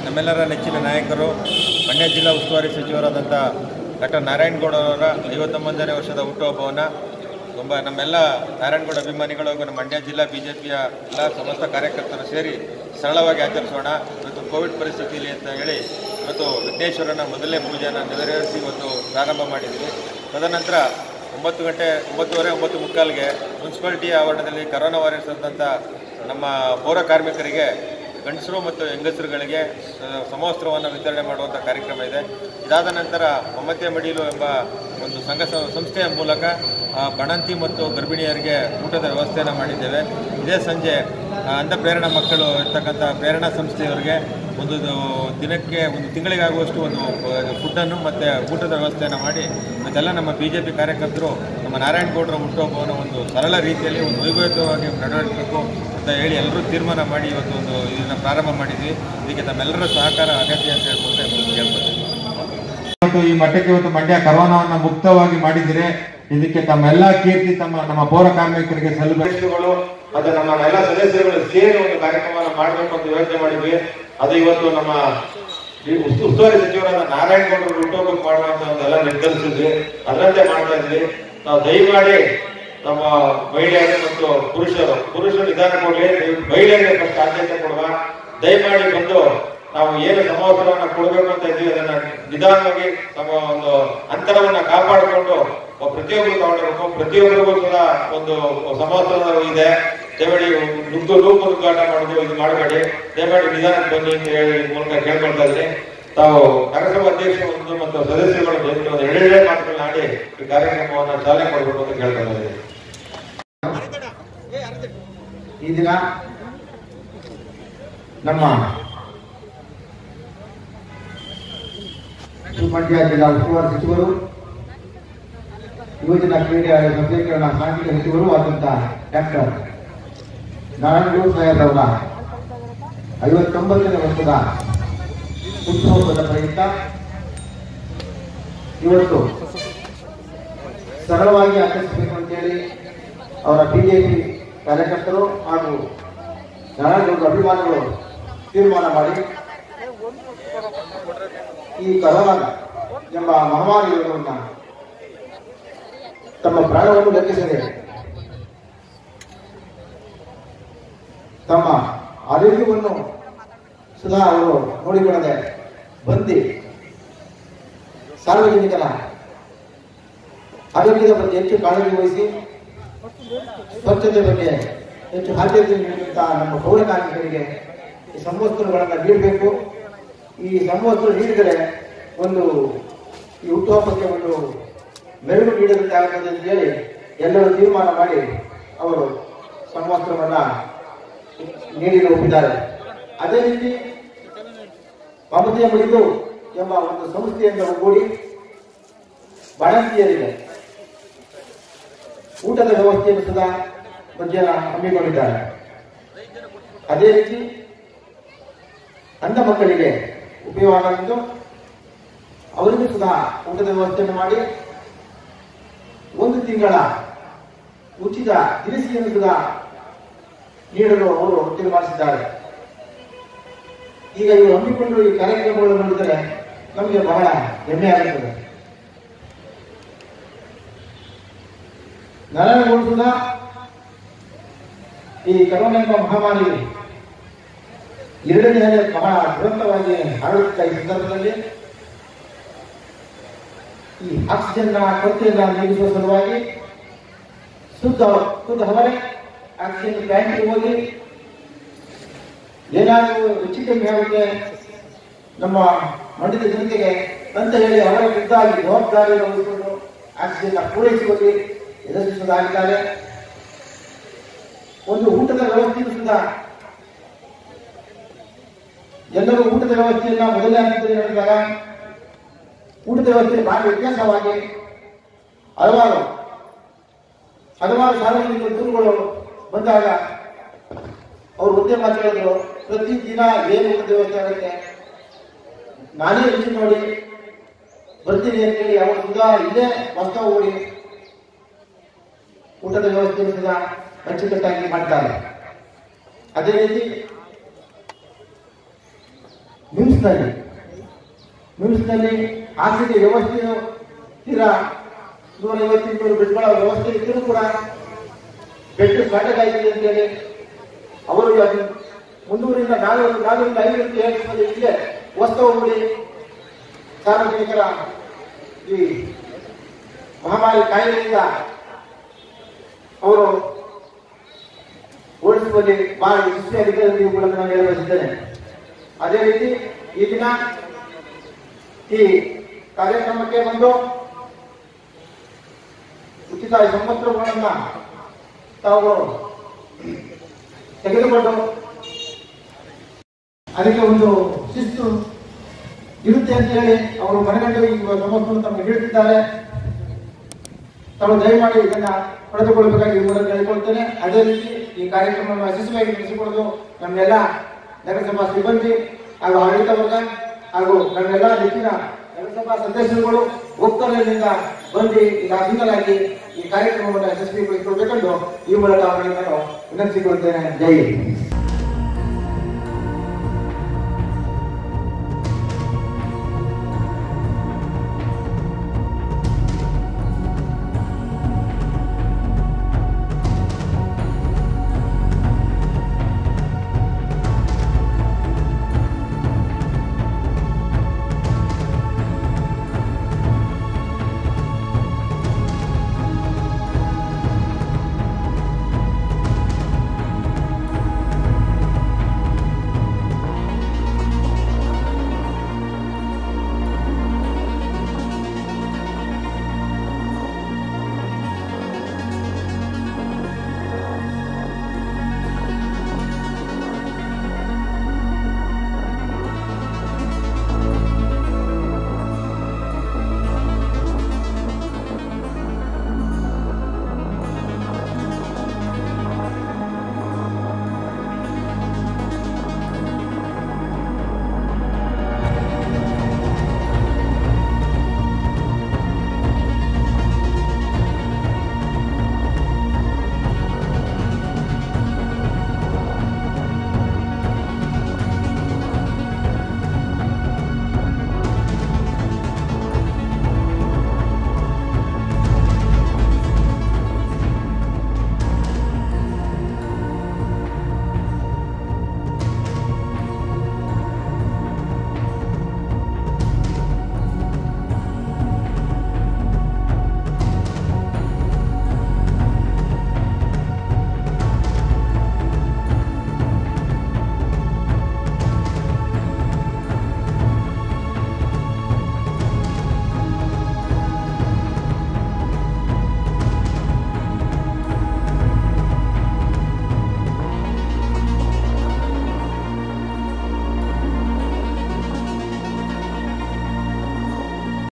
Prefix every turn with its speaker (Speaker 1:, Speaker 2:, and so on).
Speaker 1: ನಮ್ಮೆಲ್ಲರ ನೆಚ್ಚಿನ ನಾಯಕರು ಮಂಡ್ಯ ಜಿಲ್ಲಾ ಉಸ್ತುವಾರಿ ಸಚಿವರಾದಂಥ ಡಾಕ್ಟರ್ ನಾರಾಯಣಗೌಡ ಅವರ ಐವತ್ತೊಂಬತ್ತನೇ ವರ್ಷದ ಹುಟ್ಟುಹಬ್ಬವನ್ನು ತುಂಬ ನಮ್ಮೆಲ್ಲ ನಾರಾಯಣಗೌಡ ಅಭಿಮಾನಿಗಳು ಹಾಗೂ ನಮ್ಮ ಮಂಡ್ಯ ಜಿಲ್ಲಾ ಬಿ ಜೆ ಪಿಯ ಎಲ್ಲ ಸಮಸ್ತ ಕಾರ್ಯಕರ್ತರು ಸೇರಿ ಸರಳವಾಗಿ ಆಚರಿಸೋಣ ಇವತ್ತು ಕೋವಿಡ್ ಪರಿಸ್ಥಿತಿಯಲ್ಲಿ ಅಂತ ಹೇಳಿ ಇವತ್ತು ವಿಘ್ನೇಶ್ವರನ ಮೊದಲನೇ ಪೂಜೆಯನ್ನು ನೆರವೇರಿಸಿ ಇವತ್ತು ಪ್ರಾರಂಭ ಮಾಡಿದ್ವಿ ತದನಂತರ ಒಂಬತ್ತು ಗಂಟೆ ಒಂಬತ್ತುವರೆ ಒಂಬತ್ತು ಮುಕ್ಕಾಲ್ಗೆ ಮುನ್ಸಿಪಾಲಿಟಿ ಆವರಣದಲ್ಲಿ ಕರೋನಾ ವಾರಿಯರ್ಸ್ ಅಂತಂತ ನಮ್ಮ ಪೌರ ಕಾರ್ಮಿಕರಿಗೆ ಗಂಡಸರು ಮತ್ತು ಹೆಂಗಸರುಗಳಿಗೆ ಸ- ಸಮವಸ್ತ್ರವನ್ನು ವಿತರಣೆ ಮಾಡುವಂಥ ಕಾರ್ಯಕ್ರಮ ಇದೆ ಇದಾದ ನಂತರ ಮಮತೆ ಮಡಿಲು ಎಂಬ ಒಂದು ಸಂಘ ಸ- ಸಂಸ್ಥೆಯ ಮೂಲಕ ಆ, ಬಣಂತಿ ಮತ್ತು ಗರ್ಭಿಣಿಯರಿಗೆ ಊಟದ ವ್ಯವಸ್ಥೆಯನ್ನು ಮಾಡಿದ್ದೇವೆ ಇದೇ ಸಂಜೆ ಆ, ಅಂಧ ಪ್ರೇರಣಾ ಮಕ್ಕಳು ಇರ್ತಕ್ಕಂಥ ಪ್ರೇರಣಾ ಸಂಸ್ಥೆಯವರಿಗೆ ಒಂದು ಇದು ದಿನಕ್ಕೆ ಒಂದು ತಿಂಗಳಿಗಾಗುವಷ್ಟು ಒಂದು ಫುಡ್ಡನ್ನು ಮತ್ತು ಊಟದ ವ್ಯವಸ್ಥೆಯನ್ನು ಮಾಡಿ ಮತ್ತೆಲ್ಲ ನಮ್ಮ ಬಿ ಜೆ ಪಿ ಕಾರ್ಯಕರ್ತರು ನಮ್ಮ ನಾರಾಯಣಗೌಡರ ಹುಟ್ಟುಹಬ್ಬವನ್ನು ಒಂದು ಸರಳ ರೀತಿಯಲ್ಲಿ ಒಂದು ವೈಭವವಾಗಿ ನಡೆಸಬೇಕು ಅಂತ ಹೇಳಿ ಎಲ್ಲರೂ ತೀರ್ಮಾನ ಮಾಡಿ ಇವತ್ತು ಒಂದು ಇದನ್ನು ಪ್ರಾರಂಭ ಮಾಡಿದ್ವಿ ಇದಕ್ಕೆ ತಮ್ಮೆಲ್ಲರ ಸಹಕಾರ ಅಗತ್ಯ ಅಂತ ಹೇಳ್ಕೊಂಡು ಕೇಳ್ಬೋದು
Speaker 2: ಇವತ್ತು ಈ ಮಟ್ಟಕ್ಕೆ ಇವತ್ತು ಮಂಡ್ಯ ಕರೋನಾವನ್ನ ಮುಕ್ತವಾಗಿ ಮಾಡಿದಿರೆ ಇದಕ್ಕೆ ತಮ್ಮೆಲ್ಲ ಕೀರ್ತಿ ತಮ್ಮ ನಮ್ಮ ಪೌರ ಕಾರ್ಮಿಕರಿಗೆ ಸಲ್ಲಬೇಕು ಮತ್ತೆ ನಮ್ಮ ಎಲ್ಲ ಸದಸ್ಯರುಗಳು ಸೇರಿ ಒಂದು ಕಾರ್ಯಕ್ರಮವನ್ನು ಮಾಡಬೇಕು ಅಂತ ಯೋಚನೆ ಮಾಡಿದ್ವಿ ಅದು ಇವತ್ತು ನಮ್ಮ ಈ ಉಸ್ತು- ಉಸ್ತುವಾರಿ ಸಚಿವರಾದ ನಾರಾಯಣಗೌಡರು ಹುಟ್ಟುಹಬ್ಬಕ್ಕೆ ಮಾಡುವಂತ ಒಂದೆಲ್ಲ ನಿರ್ಧರಿಸಿದ್ವಿ ಅದರಂತೆ ಮಾಡ್ತಾ ಇದ್ವಿ ನಾವು ದಯಮಾಡಿ ನಮ್ಮ ಮಹಿಳೆಯರು ಮತ್ತು ಪುರುಷರು ಪುರುಷರು ನಿಧಾನ ಕೊಡ್ಲಿ ಮಹಿಳೆಯರಿಗೆ ಫಸ್ಟ್ ಆದ್ಯತೆ ಕೊಡುವ ದಯಮಾಡಿ ಬಂದು ನಾವು ಏನು ಸಮವಸ್ತ್ರವನ್ನ ಕೊಡಬೇಕು ಅಂತ ಇದ್ದೀವಿ ಅದನ್ನ ನಿಧಾನವಾಗಿ ನಮ್ಮ ಒಂದು ಅಂತರವನ್ನ ಕಾಪಾಡಿಕೊಂಡು ಪ್ರತಿಯೊಬ್ಬರು ತಗೊಂಡಿರ್ಬೇಕು ಪ್ರತಿಯೊಬ್ಬರಿಗೂ ಕೂಡ ಒಂದು ಸಮವಸ್ತ್ರ ಇದೆ ದಯಮಾಡಿ ನುಗ್ಗು ನೂಕು ನುಗ್ಗಾಟ ಮಾಡುದು ಇದು ಮಾಡಬೇಡಿ ದಯಮಾಡಿ ನಿಧಾನಕ್ಕೆ ಬನ್ನಿ ಅಂತ ಹೇಳಿ ಈ ಮೂಲಕ ಕೇಳ್ಕೊಳ್ತಾ ಇದ್ದೀನಿ ತಾವು ನಗರಸಭಾ ಅಧ್ಯಕ್ಷರು ಒಂದು ಮತ್ತು ಸದಸ್ಯರುಗಳು ದಯವಿಟ್ಟು ಒಂದು ಎಳೆ ಮಾತುಗಳನ್ನ ಆಡಿ ಈ ಕಾರ್ಯಕ್ರಮವನ್ನು ಚಾಲನೆ ಮಾಡಬೇಕು ಅಂತ ಕೇಳ್ಕೊಳ್ತಾ ಇದ್ದೀನಿ ಈ ದಿನ ನಮ್ಮ ಮಂಡ್ಯ ಜಿಲ್ಲಾ ಉಸ್ತುವಾರಿ ಸಚಿವರು ಯುವಜನ ಕ್ರೀಡೆ ಹಾಗೂ ಸಬಲೀಕರಣ ಸಾಂಘಿಕ ಸಚಿವರು ಆದಂತ ಡಾಕ್ಟರ್ ನಾರಾಯಣಗೌಡ ಸಾಹೇಬ್ರವರ ಐವತ್ತೊಂಬತ್ತನೇ ವರ್ಷದ ಹುಟ್ಟುಹಬ್ಬದ ಪ್ರಯುಕ್ತ ಇವತ್ತು ಸರಳವಾಗಿ ಆಚರಿಸಬೇಕು ಅಂತೇಳಿ ಅವರ ಬಿಜೆಪಿ ಕಾರ್ಯಕರ್ತರು ಹಾಗೂ ನಾರಾಯಣಗೌಡ ಅಭಿಮಾನಿಗಳು ತೀರ್ಮಾನ ಮಾಡಿ ಈ ಕರೋನಾ ಎಂಬ ಮಹಾಮಾರಿ ರೋಗವನ್ನ ತಮ್ಮ ಪ್ರಾಣವನ್ನು ಲೆಕ್ಕಿಸದೆ ತಮ್ಮ ಆರೋಗ್ಯವನ್ನು ಸುಧಾ ಅವರು ನೋಡಿಕೊಳ್ಳದೆ ಬಂದು ಸಾರ್ವಜನಿಕರ ಆರೋಗ್ಯದ ಬಗ್ಗೆ ಹೆಚ್ಚು ಕಾಳಜಿ ವಹಿಸಿ ಸ್ವಚ್ಛತೆ ಬಗ್ಗೆ ಹೆಚ್ಚು ಆದ್ಯತೆ ನೀಡುವಂತಹ ನಮ್ಮ ಪೌರ ಕಾರ್ಮಿಕರಿಗೆ ಈ ಸಂವತ್ಸರಗಳನ್ನು ನೀಡಬೇಕು ಈ ಸಂವತ್ಸರ ನೀಡಿದರೆ ಒಂದು ಈ ಹುಟ್ಟುಹಬ್ಬಕ್ಕೆ ಒಂದು ಮೆರುಗು ನೀಡದಂತೆ ಆಗುತ್ತದೆ ಅಂತ ಹೇಳಿ ಎಲ್ಲರೂ ತೀರ್ಮಾನ ಮಾಡಿ ಅವರು ಸಂವತ್ಸರವನ್ನ ನೀಡಿ ಒಪ್ಪಿದ್ದಾರೆ ಅದೇ ರೀತಿ ಮಮತೆಯ ಮಡಿದು ಎಂಬ ಒಂದು ಸಂಸ್ಥೆಯಿಂದ ಒಗ್ಗೂಡಿ ಬಾಣಂತಿಯರಿಗೆ ಊಟದ ವ್ಯವಸ್ಥೆಯನ್ನು ಸದಾ ಮಧ್ಯಾಹ್ನ ಹಮ್ಮಿಕೊಂಡಿದ್ದಾರೆ ಅದೇ ರೀತಿ ಅಂಧ ಮಕ್ಕಳಿಗೆ ಉಪಯೋಗವೆಂದು ಅವರಿಗೂ ಸದಾ ಊಟದ ವ್ಯವಸ್ಥೆಯನ್ನು ಮಾಡಿ ಒಂದು ತಿಂಗಳ ಉಚಿತ ದಿನಸಿಯನ್ನು ಸದಾ ನೀಡಲು ಅವರು ತೀರ್ಮಾನಿಸಿದ್ದಾರೆ ಈಗ ಇವರು ಹಮ್ಮಿಕೊಂಡು ಈ ಕಾರ್ಯಕ್ರಮಗಳು ನೋಡಿದರೆ ನಮಗೆ ಬಹಳ ಹೆಮ್ಮೆ ಆಗುತ್ತದೆ ನಾರಾಯಣಗೌಡ ಈ ಕರೋನಾ ಎಂಬ ಮಹಾಮಾರಿ ಎರಡನೇ ಅಲೆ ಬಹಳ ದುರಂತವಾಗಿ ಹರಡುತ್ತಾ ಈ ಸಂದರ್ಭದಲ್ಲಿ ಈ ಆಕ್ಸಿಜನ್ ಕೊರತೆಯನ್ನು ನೀಗಿಸುವ ಸಲುವಾಗಿ ಶುದ್ಧ ಶುದ್ಧ ಹವರೆ ಆಕ್ಸಿಜನ್ ಟ್ಯಾಂಕ್ ಹೋಗಿ ಏನಾದರೂ ಹೆಚ್ಚು ಕಮ್ಮಿ ಆಗುತ್ತೆ ನಮ್ಮ ಮಂಡ್ಯದ ಜನತೆಗೆ ಅಂತ ಹೇಳಿ ಅವರ ಖುದ್ದಾಗಿ ಜವಾಬ್ದಾರಿಯನ್ನು ವಹಿಸಿಕೊಂಡು ಆಕ್ಸಿಜನ್ ಪೂರೈಸುವಲ್ಲಿ ಯಶಸ್ವಿಯಾಗಿದ್ದಾರೆ ಒಂದು ಊಟದ ವ್ಯವಸ್ಥೆಯೂ ಸಹ ಎಲ್ಲರೂ ಊಟದ ವ್ಯವಸ್ಥೆಯನ್ನ ಮೊದಲನೇ ಹಂತದಲ್ಲಿ ನಡೆದಾಗ ಊಟದ ವ್ಯವಸ್ಥೆ ಬಹಳ ವ್ಯತ್ಯಾಸವಾಗಿ ಹಲವಾರು ಹಲವಾರು ಸಾರ್ವಜನಿಕ ದೂರುಗಳು ಬಂದಾಗ ಅವರು ಒಂದೇ ಮಾತು ಹೇಳಿದ್ರು ಪ್ರತಿ ದಿನ ಏನು ಊಟದ ವ್ಯವಸ್ಥೆ ಆಗುತ್ತೆ ನಾನೇ ರುಚಿ ನೋಡಿ ಬರ್ತೀನಿ ಅಂತೇಳಿ ಅವರು ಸುಧಾ ಇಲ್ಲೇ ವಾಸ್ತವ ಓಡಿ ಊಟದ ವ್ಯವಸ್ಥೆಯನ್ನು ಸಹ ಅಚ್ಚುಕಟ್ಟಾಗಿ ಮಾಡ್ತಾರೆ ಅದೇ ರೀತಿ ನಮ್ಮ ಮಂಡ್ಯ ಜಿಲ್ಲಾ ಉಸ್ತುವಾರಿ ಸಚಿವರಾದ ಡಾಕ್ಟರ್ ನಾರಾಯಣಗೌಡ ಅಭಿಮಾನಿಗಳು ತೀರ್ಮಾನ ಮಾಡಿ
Speaker 3: ಮಿಮ್ಸ್ನಲ್ಲಿ ಮಿಮ್ಸ್ನಲ್ಲಿ ಹಾಸಿಗೆ ವ್ಯವಸ್ಥೆಯು ತೀರಾ ನೂರ ಐವತ್ತಿಂಟು ಬೆಡ್ಗಳ ವ್ಯವಸ್ಥೆ ಇದ್ದರೂ ಕೂಡ ಬೆಡ್ ಶಾರ್ಟೇಜ್ ಆಗಿದೆ ಅಂತೇಳಿ ಅವರು ಅದು ಮುನ್ನೂರಿಂದ ನಾಲ್ಕು ನಾಲ್ಕರಿಂದ ಐನೂರು ಏರಿಸುತ್ತದೆ ಇಲ್ಲೇ ವಸ್ತು ಹೂಡಿ ಸಾರ್ವಜನಿಕರ ಈ ಮಹಾಮಾರಿ ಕಾಯಿಲೆಯಿಂದ ಅವರು ಓಡಿಸುವಲ್ಲಿ ಬಹಳ ಯಶಸ್ವಿಯಾಗಿದೆ ಎಂದು ಇವುಗಳನ್ನು ನಾನು ಹೇಳ ಬಯಸುತ್ತೇನೆ ಅದೇ ರೀತಿ ಈ ದಿನ ಈ ಕಾರ್ಯಕ್ರಮಕ್ಕೆ ಬಂದು ಉಚಿತ ಸಂಪತ್ರಗಳನ್ನ ತಾವು ತೆಗೆದುಕೊಂಡು ಅದಕ್ಕೆ ಒಂದು ಶಿಸ್ತು ಇರುತ್ತೆ ಅಂತ ಹೇಳಿ ಅವರು ಮನೆಗಂಡು ಈ ಸಂಪತ್ತನ್ನು ತಮಗೆ ನೀಡುತ್ತಿದ್ದಾರೆ ತಾವು ದಯಮಾಡಿ ಇದನ್ನ ಪಡೆದುಕೊಳ್ಳಬೇಕಾಗಿ ಈ ಮೂಲಕ ಕೇಳಿಕೊಳ್ತೇನೆ ಅದೇ ರೀತಿ ಈ ಕಾರ್ಯಕ್ರಮವನ್ನು ಯಶಸ್ವಿಯಾಗಿ ನಡೆಸಿಕೊಳ್ಳಲು ನಮ್ಮೆಲ್ಲ ನಗರಸಭಾ ಸಿಬ್ಬಂದಿ ಹಾಗೂ ಆಡಳಿತ ವರ್ಗ ಹಾಗೂ ನಮ್ಮೆಲ್ಲ ಹೆಚ್ಚಿನ ನಗರಸಭಾ ಸದಸ್ಯರುಗಳು ಒಕ್ಕಲಿನಿಂದ ಬಂದು ಈಗ ಸಿಂಗಲಾಗಿ ಈ ಕಾರ್ಯಕ್ರಮವನ್ನು ಯಶಸ್ವಿಗೊಳಿಸಿಕೊಳ್ಬೇಕೆಂದು ಈ ಮೂಲಕ ಅವರಿಗೆ ನಾನು ವಿನಂತಿಸಿಕೊಳ್ತೇನೆ ಜೈ ಹಿಂದ್.